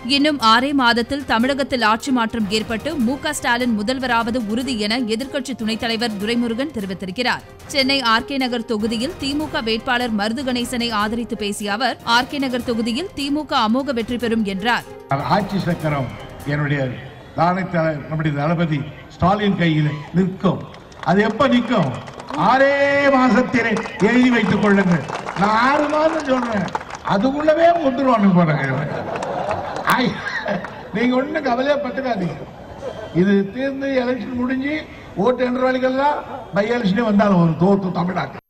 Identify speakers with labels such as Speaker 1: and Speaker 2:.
Speaker 1: இன்னும் ஆறே மாதத்தில் தமிழகத்தில் ஆட்சி மாற்றம் ஏற்பட்டு மு க ஸ்டாலின் முதல்வராவது உறுதி என எதிர்க்கட்சி துணைத் தலைவர் துரைமுருகன் தெரிவித்திருக்கிறார் சென்னை ஆர் கே நகர் தொகுதியில் திமுக வேட்பாளர் மருது கணேசனை ஆதரித்து பேசிய அவர் ஆர் கே நகர் தொகுதியில் திமுக அமோக வெற்றி பெறும் என்றார்
Speaker 2: ஆட்சி சக்கரம் என்னுடைய தானை தல- நம்முடைய தளபதி ஸ்டாலின் கையில் நிற்கும் அது எப்ப நிற்கும் ஆறே மாசத்திலே எழுதி வைத்துக் கொள்ளுங்கள் நான் ஆறு மாதம் சொல்றேன் அதுக்குள்ளவே முந்துருவானு போறாங்க ஆய், நீங்க ஒண்ணும் கவலையே பட்டுக்காதீங்க இது தீர்ந்து எலெக்ஷன் முடிஞ்சு ஓட்டு என்ற வழிகள்லாம் பை எலெக்ஷனே வந்தாலும் ஒரு தோத்து தமிழ்நாட்டு